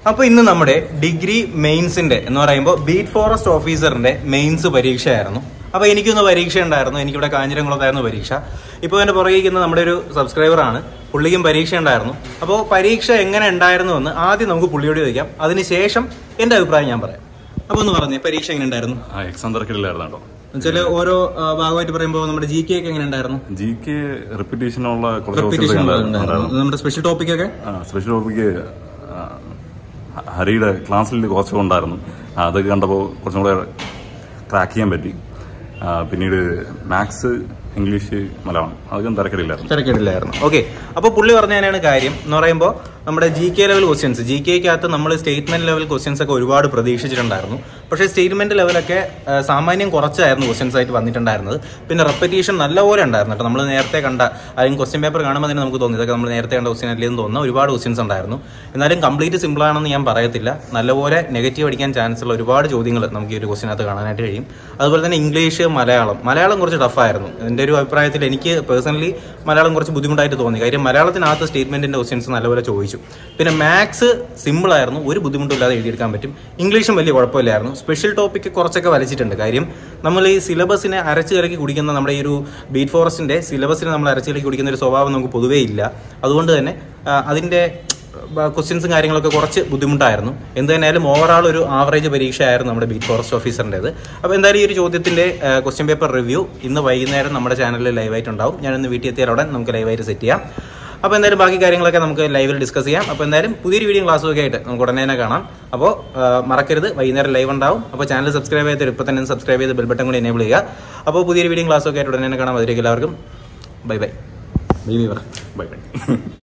അപ്പൊ ഇന്ന് നമ്മുടെ ഡിഗ്രി മെയിൻസിന്റെ എന്ന് പറയുമ്പോൾ ബീറ്റ് ഫോറസ്റ്റ് ഓഫീസറിന്റെ മെയിൻസ് പരീക്ഷയായിരുന്നു അപ്പൊ എനിക്കൊന്ന് പരീക്ഷ ഉണ്ടായിരുന്നു എനിക്കിവിടെ കാഞ്ഞിരംകുളത്തായിരുന്നു പരീക്ഷ ഇപ്പോൾ എന്റെ പുറകിരിക്കുന്ന നമ്മുടെ ഒരു സബ്സ്ക്രൈബർ ആണ് പുള്ളിക്കും പരീക്ഷ ഉണ്ടായിരുന്നു അപ്പോൾ പരീക്ഷ എങ്ങനെ ഉണ്ടായിരുന്നു എന്ന് ആദ്യം നമുക്ക് പുള്ളിയോട് ചോദിക്കാം അതിനുശേഷം എന്റെ അഭിപ്രായം ഞാൻ പറയാം അപ്പൊ ഒന്ന് പറഞ്ഞേ പരീക്ഷ എങ്ങനെ ഉണ്ടായിരുന്നു ആ എക്സാം തിരക്കില്ലായിരുന്നു കേട്ടോ എന്നുവെച്ചാൽ ഓരോ ആ, ഭാഗമായിട്ട് പറയുമ്പോൾ നമ്മുടെ ജി കെ ഒക്കെ എങ്ങനെ ഉണ്ടായിരുന്നു ജി കെ റിപ്പീറ്റേഷനുള്ള കുറച്ച് Repetition questions ഉണ്ടായിരുന്നു ഉണ്ടായിരുന്നു നമ്മുടെ സ്പെഷ്യൽ ടോപ്പിക് ഒക്കെ സ്പെഷ്യൽ ടോപ്പിക്ക് ഹരിയുടെ ക്ലാസ്സിൽ കുറച്ച് ഉണ്ടായിരുന്നു ആ, അതൊക്കെ കണ്ടപ്പോൾ കുറച്ചും കൂടെ ക്രാക്ക് ചെയ്യാൻ പറ്റി ആ, പിന്നീട് മാത്സ് ഇംഗ്ലീഷ് മലയാളം അതൊക്കെ തിരക്കില്ലായിരുന്നു തിരക്കിടില്ലായിരുന്നു ഓക്കെ അപ്പോൾ പുള്ളി പറഞ്ഞ തന്നെയാണ് കാര്യം എന്ന് പറയുമ്പോൾ നമ്മുടെ G K level questions G കെക്കകത്ത് നമ്മൾ സ്റ്റേറ്റ്മെന്റ് ലെവൽ ക്വസ്റ്റ്യൻസ് ഒക്കെ ഒരുപാട് പ്രതീക്ഷിച്ചിട്ടുണ്ടായിരുന്നു പക്ഷേ സ്റ്റേറ്റ്മെന്റ് ലെവലൊക്കെ ആ, സാമാന്യം കുറച്ചായിരുന്നു ക്വസ്റ്റ്യൻസ് ആയിട്ട് വന്നിട്ടുണ്ടായിരുന്നത് പിന്നെ റെപ്പറ്റീഷൻ നല്ലപോലെ ഉണ്ടായിരുന്നു കേട്ടോ നമ്മൾ നേരത്തെ കണ്ട അല്ലെങ്കിൽ ക്വസ്റ്റ്യൻ പേപ്പർ കാണുമ്പോൾ തന്നെ നമുക്ക് തോന്നി ഇതൊക്കെ നമ്മൾ നേരത്തെ കണ്ട ക്വസ്റ്റ്യൻ അല്ലെന്ന് തോന്നുന്ന ഒരുപാട് ക്വസ്റ്റ്യൻസ് ഉണ്ടായിരുന്നു എന്നാലും കംപ്ലീറ്റ് സിമ്പിൾ ആണെന്ന് ഞാൻ പറയത്തില്ല നല്ലപോലെ നെഗറ്റീവ് അടിക്കാൻ ചാൻസ് ഉള്ള ഒരുപാട് ചോദ്യങ്ങൾ നമുക്ക് ഈ ഒരു ക്വസ്റ്റിനകത്ത് കാണാനായിട്ട് കഴിയും അതുപോലെ തന്നെ ഇംഗ്ലീഷ് മലയാളം മലയാളം കുറച്ച് ടഫായിരുന്നു എൻ്റെ ഒരു അഭിപ്രായത്തിൽ എനിക്ക് പേഴ്സണലി മലയാളം കുറച്ച് ബുദ്ധിമുട്ടായിട്ട് തോന്നി കാര്യം മലയാളത്തിനകത്ത് സ്റ്റേറ്റ്മെന്റിന്റെ ക്വസ്റ്റ്യൻസ് നല്ലപോലെ ചോദിച്ചു പിന്നെ മാത്സ് സിമ്പിൾ ആയിരുന്നു ഒരു ബുദ്ധിമുട്ടില്ലാതെ എഴുതിയെടുക്കാൻ പറ്റും ഇംഗ്ലീഷും വലിയ കുഴപ്പമില്ലായിരുന്നു സ്പെഷ്യൽ ടോപ്പിക്ക് കുറച്ചൊക്കെ വലിച്ചിട്ടുണ്ട് കാര്യം നമ്മൾ ഈ സിലബസിനെ അരച്ച് കലക്കി കുടിക്കുന്ന നമ്മുടെ ഈ ഒരു ബീറ്റ് ഫോറസ്റ്റിന്റെ സിലബസിനെ നമ്മൾ അരച്ച് കലക്കി കുടിക്കുന്ന ഒരു സ്വഭാവം നമുക്ക് പൊതുവേ ഇല്ല അതുകൊണ്ട് തന്നെ ആ, അതിന്റെ ക്വസ്റ്റ്യൻസും കാര്യങ്ങളൊക്കെ കുറച്ച് ബുദ്ധിമുട്ടായിരുന്നു എന്ത് തന്നെയായാലും ഓവറാൾ ഒരു ആവറേജ് പരീക്ഷയായിരുന്നു നമ്മുടെ ബീറ്റ് ഫോറസ്റ്റ് ഓഫീസറിൻ്റെത് അപ്പോൾ എന്തായാലും ഈ ഒരു ചോദ്യത്തിന്റെ ക്വസ്റ്റ്യൻ പേപ്പർ റിവ്യൂ ഇന്ന് വൈകുന്നേരം നമ്മുടെ ചാനലിൽ ലൈവായിട്ടുണ്ടാവും ഞാനിന്ന് വീട്ടിൽ എത്തിയാൽ ഉടൻ നമുക്ക് ലൈവായിട്ട് സെറ്റ് ചെയ്യാം അപ്പോൾ എന്തായാലും ബാക്കി കാര്യങ്ങളൊക്കെ നമുക്ക് ലൈവിൽ ഡിസ്കസ് ചെയ്യാം അപ്പോൾ എന്തായാലും പുതിയൊരു വീഡിയോ ക്ലാസ്സും ഒക്കെ ആയിട്ട് നമുക്ക് ഉടനെ തന്നെ കാണാം അപ്പോൾ മറക്കരുത് വൈകുന്നേരം ലൈവ് ഉണ്ടാവും അപ്പോൾ ചാനൽ സബ്സ്ക്രൈബ് ചെയ്ത് ഇപ്പോൾ തന്നെ സബ്സ്ക്രൈബ് ചെയ്ത് ബെൽ ബട്ടൺ കൂടി എനേബിൾ ചെയ്യുക അപ്പോൾ പുതിയൊരു വീഡിയോ ക്ലാസ്സും ഒക്കെ ആയിട്ട് ഉടനെ തന്നെ കാണാം അതിലേക്ക് എല്ലാവർക്കും ബൈ ബൈ ബൈ ബൈ പറ ബൈ ബൈ